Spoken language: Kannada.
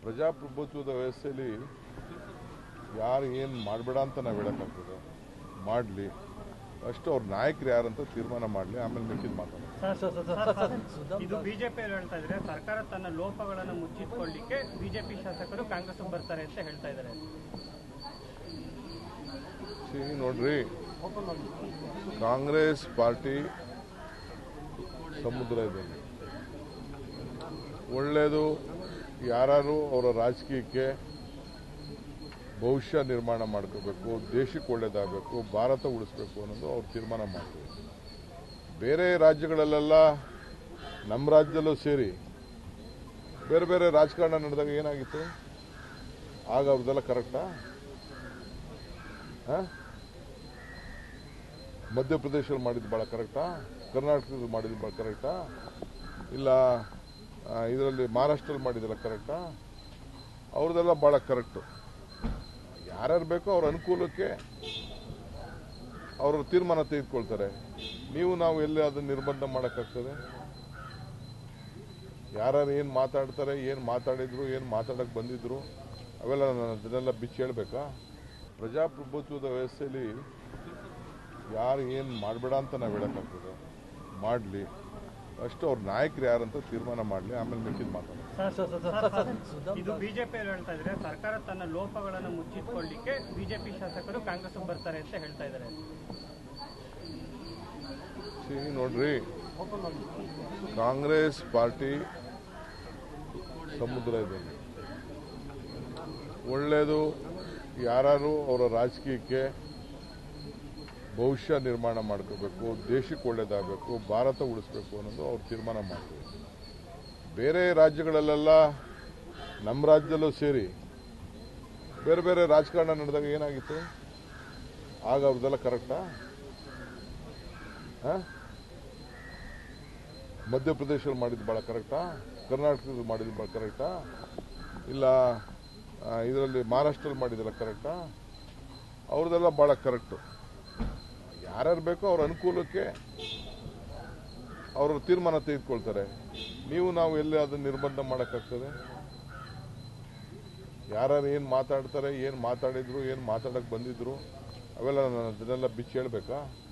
ಪ್ರಜಾಪ್ರಭುತ್ವದ ವ್ಯವಸ್ಥೆಯಲ್ಲಿ ಯಾರು ಏನು ಮಾಡಬೇಡ ಅಂತ ನಾವು ಹೇಳೋಕ್ಕಾಗ್ತದೆ ಮಾಡಲಿ ಅಷ್ಟು ಅವ್ರ ನಾಯಕರು ಯಾರಂತ ತೀರ್ಮಾನ ಮಾಡಲಿ ಆಮೇಲೆ ಮಿಕ್ಕಿದ ಮಾತಾಡೋಣ ಇದು ಬಿಜೆಪಿ ಹೇಳ್ತಾ ಇದ್ರೆ ಸರ್ಕಾರ ತನ್ನ ಲೋಪಗಳನ್ನು ಮುಚ್ಚಿಟ್ಕೊಳ್ಳಿಕ್ಕೆ ಬಿಜೆಪಿ ಶಾಸಕರು ಕಾಂಗ್ರೆಸ್ ಬರ್ತಾರೆ ಅಂತ ಹೇಳ್ತಾ ಇದ್ದಾರೆ ಸಿ ನೋಡ್ರಿ ಕಾಂಗ್ರೆಸ್ ಪಾರ್ಟಿ ಸಮುದ್ರ ಇದ್ದಂಗೆ ಒಳ್ಳೆಯದು ಯಾರು ಅವರ ರಾಜಕೀಯಕ್ಕೆ ಭವಿಷ್ಯ ನಿರ್ಮಾಣ ಮಾಡ್ಕೋಬೇಕು ದೇಶಕ್ಕೆ ಒಳ್ಳೇದಾಗಬೇಕು ಭಾರತ ಉಳಿಸ್ಬೇಕು ಅನ್ನೋದು ಅವ್ರು ತೀರ್ಮಾನ ಮಾಡ್ತಾರೆ ಬೇರೆ ರಾಜ್ಯಗಳಲ್ಲೆಲ್ಲ ನಮ್ಮ ರಾಜ್ಯದಲ್ಲೂ ಸೇರಿ ಬೇರೆ ಬೇರೆ ರಾಜಕಾರಣ ನಡೆದಾಗ ಏನಾಗಿತ್ತು ಆಗ ಅವ್ರದ್ದೆಲ್ಲ ಕರೆಕ್ಟಾ ಹ? ಮಧ್ಯಪ್ರದೇಶದಲ್ಲಿ ಮಾಡಿದ್ದು ಭಾಳ ಕರೆಕ್ಟಾ ಕರ್ನಾಟಕದಲ್ಲಿ ಮಾಡಿದ್ದು ಭಾಳ ಕರೆಕ್ಟಾ ಇಲ್ಲ ಇದರಲ್ಲಿ ಮಹಾರಾಷ್ಟ್ರಲ್ಲಿ ಮಾಡಿದ್ದೆಲ್ಲ ಕರೆಕ್ಟಾ ಅವ್ರದ್ದೆಲ್ಲ ಭಾಳ ಕರೆಕ್ಟು ಯಾರ್ಯಾರು ಬೇಕೋ ಅವ್ರ ಅನುಕೂಲಕ್ಕೆ ಅವ್ರ ತೀರ್ಮಾನ ತೆಗೆದುಕೊಳ್ತಾರೆ ನೀವು ನಾವು ಎಲ್ಲಿ ಅದನ್ನ ನಿರ್ಬಂಧ ಮಾಡೋಕ್ಕಾಗ್ತದೆ ಯಾರ್ಯಾರು ಏನು ಮಾತಾಡ್ತಾರೆ ಏನು ಮಾತಾಡಿದ್ರು ಏನು ಮಾತಾಡಕ್ಕೆ ಬಂದಿದ್ರು ಅವೆಲ್ಲ ನಾನು ಅದನ್ನೆಲ್ಲ ಬಿಚ್ಚಿ ಹೇಳ್ಬೇಕಾ ಪ್ರಜಾಪ್ರಭುತ್ವದ ವ್ಯವಸ್ಥೆಯಲ್ಲಿ ಯಾರು ಏನು ಮಾಡಬೇಡ ಅಂತ ನಾವು ಹೇಳೋಕ್ಕಾಗ್ತದೆ ಮಾಡಲಿ ಅಷ್ಟು ಅವ್ರ ನಾಯಕರು ಯಾರಂತ ತೀರ್ಮಾನ ಮಾಡಲಿ ಆಮೇಲೆ ಮಿಕ್ಕಿದ ಮಾತಾಡೋಣ ಇದು ಬಿಜೆಪಿ ಹೇಳ್ತಾ ಇದ್ರೆ ಸರ್ಕಾರ ತನ್ನ ಲೋಪಗಳನ್ನು ಮುಚ್ಚಿಟ್ಕೊಳ್ಳಿಕ್ಕೆ ಬಿಜೆಪಿ ಶಾಸಕರು ಕಾಂಗ್ರೆಸ್ ಬರ್ತಾರೆ ಅಂತ ಹೇಳ್ತಾ ಇದ್ದಾರೆ ಸಿ ನೋಡ್ರಿ ಕಾಂಗ್ರೆಸ್ ಪಾರ್ಟಿ ಸಮುದ್ರ ಇದ್ದಂಗೆ ಒಳ್ಳೆಯದು ಯಾರು ಅವರ ರಾಜಕೀಯಕ್ಕೆ ಭವಿಷ್ಯ ನಿರ್ಮಾಣ ಮಾಡ್ಕೋಬೇಕು ದೇಶಕ್ಕೆ ಒಳ್ಳೇದಾಗಬೇಕು ಭಾರತ ಉಳಿಸ್ಬೇಕು ಅನ್ನೋದು ಅವ್ರು ತೀರ್ಮಾನ ಮಾಡ್ತಾರೆ ಬೇರೆ ರಾಜ್ಯಗಳಲ್ಲೆಲ್ಲ ನಮ್ಮ ರಾಜ್ಯದಲ್ಲೂ ಸೇರಿ ಬೇರೆ ಬೇರೆ ರಾಜಕಾರಣ ನಡೆದಾಗ ಏನಾಗಿತ್ತು ಆಗ ಅವ್ರದ್ದೆಲ್ಲ ಕರೆಕ್ಟಾ ಹ? ಮಧ್ಯಪ್ರದೇಶದಲ್ಲಿ ಮಾಡಿದ್ದು ಭಾಳ ಕರೆಕ್ಟಾ ಕರ್ನಾಟಕದಲ್ಲಿ ಮಾಡಿದ್ದು ಭಾಳ ಕರೆಕ್ಟಾ ಇಲ್ಲ ಇದರಲ್ಲಿ ಮಹಾರಾಷ್ಟ್ರಲ್ಲಿ ಮಾಡಿದ್ದೆಲ್ಲ ಕರೆಕ್ಟಾ ಅವ್ರದ್ದೆಲ್ಲ ಭಾಳ ಕರೆಕ್ಟು ಯಾರ್ಯಾರು ಬೇಕೋ ಅವ್ರ ಅನುಕೂಲಕ್ಕೆ ಅವ್ರ ತೀರ್ಮಾನ ತೆಗೆದುಕೊಳ್ತಾರೆ ನೀವು ನಾವು ಎಲ್ಲಿ ಅದನ್ನ ನಿರ್ಬಂಧ ಮಾಡೋಕ್ಕಾಗ್ತದೆ ಯಾರ್ಯಾರು ಏನು ಮಾತಾಡ್ತಾರೆ ಏನು ಮಾತಾಡಿದ್ರು ಏನು ಮಾತಾಡಕ್ಕೆ ಬಂದಿದ್ರು ಅವೆಲ್ಲ ನಾನು ಅದನ್ನೆಲ್ಲ ಬಿಚ್ಚಿ ಹೇಳ್ಬೇಕಾ